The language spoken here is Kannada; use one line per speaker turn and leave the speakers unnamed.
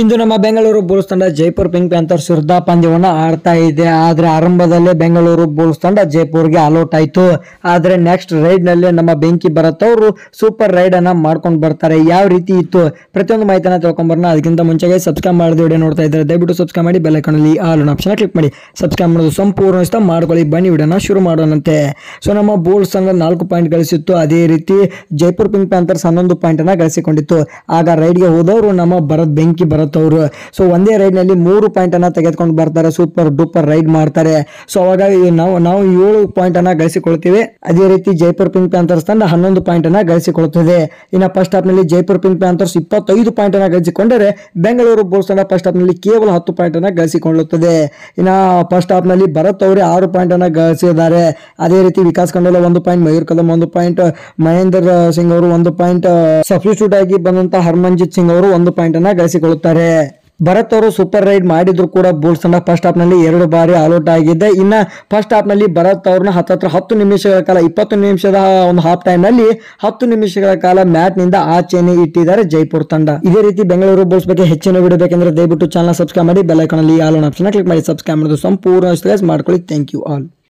ಇಂದು ನಮ್ಮ ಬೆಂಗಳೂರು ಬುಲ್ಸ್ ತಂಡ ಜೈಪುರ್ ಪಿಂಕ್ ಪ್ಯಾಂಥರ್ಸ್ ವಿರುದ್ಧ ಪಂದ್ಯವನ್ನ ಆಡ್ತಾ ಇದೆ ಆದ್ರೆ ಆರಂಭದಲ್ಲೇ ಬೆಂಗಳೂರು ಬುಲ್ಸ್ ತಂಡ ಜೈಪುರ್ಗೆ ಅಲೌಟ್ ಆಯ್ತು ಆದ್ರೆ ನೆಕ್ಸ್ಟ್ ರೈಡ್ ನಲ್ಲಿ ನಮ್ಮ ಬೆಂಕಿ ಭರತ್ ಅವರು ಸೂಪರ್ ರೈಡ್ ಅನ್ನ ಮಾಡ್ಕೊಂಡು ಬರ್ತಾರೆ ಯಾವ ರೀತಿ ಇತ್ತು ಪ್ರತಿಯೊಂದು ಮಾಹಿತಿನ ತಿಳ್ಕೊಂಬರೋಣ ಅದಕ್ಕಿಂತ ಮುಂಚೆಗೆ ಸಬ್ಸ್ಕ್ರೈಬ್ ಮಾಡಿದ ವಿಡಿಯೋ ನೋಡ್ತಾ ಇದ್ದಾರೆ ದಯವಿಟ್ಟು ಸಬ್ಸ್ಕ್ರೈಬ್ ಮಾಡಿ ಬೆಲ್ ಐಕಾನಲ್ಲಿ ಆಲ್ ಆಪ್ಷನ್ ಕ್ಲಿಕ್ ಮಾಡಿ ಸಬ್ಸ್ಕ್ರೈಬ್ ಮಾಡೋದು ಸಂಪೂರ್ಣ ಇಷ್ಟ ಮಾಡ್ಕೊಳ್ಳಿ ಬನ್ನಿ ವಿಡಿಯೋನ ಶುರು ಮಾಡೋಣಂತೆ ಸೊ ನಮ್ಮ ಬುಲ್ಸ್ ತಂಡ ನಾಲ್ಕು ಪಾಯಿಂಟ್ ಗಳಿಸಿತ್ತು ಅದೇ ರೀತಿ ಜೈಪುರ್ ಪಿಂಕ್ ಪ್ಯಾಂಥರ್ಸ್ ಹನ್ನೊಂದು ಪಾಯಿಂಟ್ ಅನ್ನ ಗಳಿಸಿಕೊಂಡಿತ್ತು ಆಗ ರೈಡ್ಗೆ ಹೋದವರು ನಮ್ಮ ಭರತ್ ಬೆಂಕಿ ಭರತ್ ಅವರು ಸೊ ಒಂದೇ ರೈಡ್ ನಲ್ಲಿ ಮೂರು ಪಾಯಿಂಟ್ ಅನ್ನ ತೆಗೆದುಕೊಂಡು ಬರ್ತಾರೆ ಸೂಪರ್ ಡೂಪರ್ ರೈಡ್ ಮಾಡ್ತಾರೆ ಸೊ ಅವಾಗ ಈ ನಾವು ನಾವು ಏಳು ಪಾಯಿಂಟ್ ಅನ್ನ ಗಳಿಸಿಕೊಳ್ತೀವಿ ಅದೇ ರೀತಿ ಜೈಪುರ್ ಪಿಂಕ್ ಪ್ಯಾಂಥರ್ಸ್ ತಂಡ ಹನ್ನೊಂದು ಪಾಯಿಂಟ್ ಅನ್ನ ಗಳಿಸಿಕೊಳ್ಳುತ್ತದೆ ಇನ್ನು ಫಸ್ಟ್ ಹಾಫ್ ನಲ್ಲಿ ಜೈಪುರ್ ಪಿಂಕ್ ಪ್ಯಾಂಥರ್ಸ್ ಇಪ್ಪತ್ತೈದು ಪಾಯಿಂಟ್ ಅನ್ನ ಗಳಿಸಿಕೊಂಡರೆ ಬೆಂಗಳೂರು ಬುಲ್ಸ್ ತಂಡ ಫಸ್ಟ್ ಹಾಫ್ ನಲ್ಲಿ ಕೇವಲ ಹತ್ತು ಪಾಯಿಂಟ್ ಅನ್ನ ಗಳಿಸಿಕೊಳ್ಳುತ್ತದೆ ಇನ್ನು ಫಸ್ಟ್ ಹಾಫ್ ನಲ್ಲಿ ಭರತ್ ಅವರೇ ಆರು ಪಾಯಿಂಟ್ ಅನ್ನ ಗಳಿಸಿದ್ದಾರೆ ಅದೇ ರೀತಿ ವಿಕಾಸ್ ಖಂಡೋಲ ಒಂದು ಪಾಯಿಂಟ್ ಮಯೂರ್ ಕದಂ ಒಂದು ಪಾಯಿಂಟ್ ಮಹೇಂದ್ರ ಸಿಂಗ್ ಅವರು ಒಂದು ಪಾಯಿಂಟ್ ಸಬ್ಸ್ಟಿಟ್ಯೂಟ್ ಆಗಿ ಬಂದಂತ ಹರ್ಮನ್ಜಿತ್ ಸಿಂಗ್ ಅವರು ಒಂದು ಪಾಯಿಂಟ್ ಅನ್ನ ಗಳಿಸಿಕೊಳ್ಳುತ್ತಾರೆ ಭರತ್ ಅವರು ಸೂಪರ್ ರೈಡ್ ಮಾಡಿದ್ರು ಕೂಡ ಬುಲ್ಸ್ ತಂಡ ಫಸ್ಟ್ ಹಾಫ್ ನಲ್ಲಿ ಎರಡು ಬಾರಿ ಆಲ್ಔಟ್ ಆಗಿದೆ ಇನ್ನ ಫಸ್ಟ್ ಹಾಫ್ ನಲ್ಲಿ ಭರತ್ ಅವ್ರನ್ನ ಹತ್ತತ್ರ ಹತ್ತು ನಿಮಿಷಗಳ ಕಾಲ ಇಪ್ಪತ್ತು ನಿಮಿಷದ ಒಂದು ಹಾಫ್ ಟೈಮ್ ನಲ್ಲಿ ಹತ್ತು ನಿಮಿಷಗಳ ಕಾಲ ಮ್ಯಾಚ್ ನಿಂದ ಆಚೆನೆ ಇಟ್ಟಿದ್ದಾರೆ ಜೈಪುರ್ ತಂಡ ಇದೇ ರೀತಿ ಬೆಂಗಳೂರು ಬುಲ್ಸ್ ಬಗ್ಗೆ ಹೆಚ್ಚಿನ ವಿಡಿಯೋ ಬೇಕೆಂದ್ರೆ ದಯವಿಟ್ಟು ಚಾನಲ್ ಸಬ್ಸ್ಕ್ರೈಬ್ ಮಾಡಿ ಬೆಲ್ ಐಕಾನ್ ಅಲ್ಲಿ ಆಲ್ ಆಪ್ಷನ್ ಕ್ಲಿಕ್ ಮಾಡಿ ಸಬ್ಸ್ಕ್ರೈಬ್ ಮಾಡೋದು ಸಂಪೂರ್ಣ ಮಾಡ್ಕೊಳ್ಳಿ ಥ್ಯಾಂಕ್ ಯು ಆಲ್